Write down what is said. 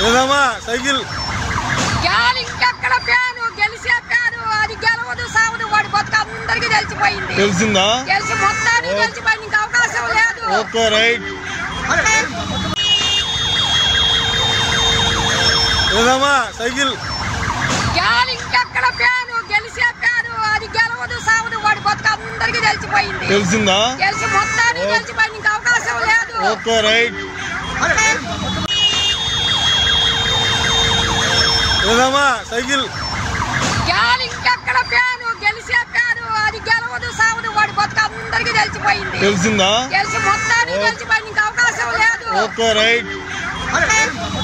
ఏదమ్మా సైకిల్ గాలి ఇంకెక్కడ ప్యాను గెలిచే ప్యాను అది గెలవదు సావదు వాడి బతుకు అందరికి తెలిసిపోయింది తెలిసిందా గెలిచి మొత్తానికి గెలిచిపోయింది ఇంకా అవకాశం లేదు ఓకే రైట్ ఏదమ్మా సైకిల్ గాలి ఇంకెక్కడ ప్యాను గెలిచే ప్యాను అది గెలవదు సావదు వాడి బతుకు అందరికి తెలిసిపోయింది తెలిసిందా గెలిచి మొత్తానికి గెలిచిపోయింది ఇంకా అవకాశం లేదు ఓకే రైట్ ఏదమ్మా సైకిల్ గాలి ఇంకెక్కడ ప్యాను గెలిచే ప్యాను అది గెలవదు సావదు వాడి బతుకు అందరికి తెలిసిపోయింది తెలిసిందా గెలిచి మొత్తానికి గెలిచిపోయింది ఇంకా అవకాశం లేదు ఓకే రైట్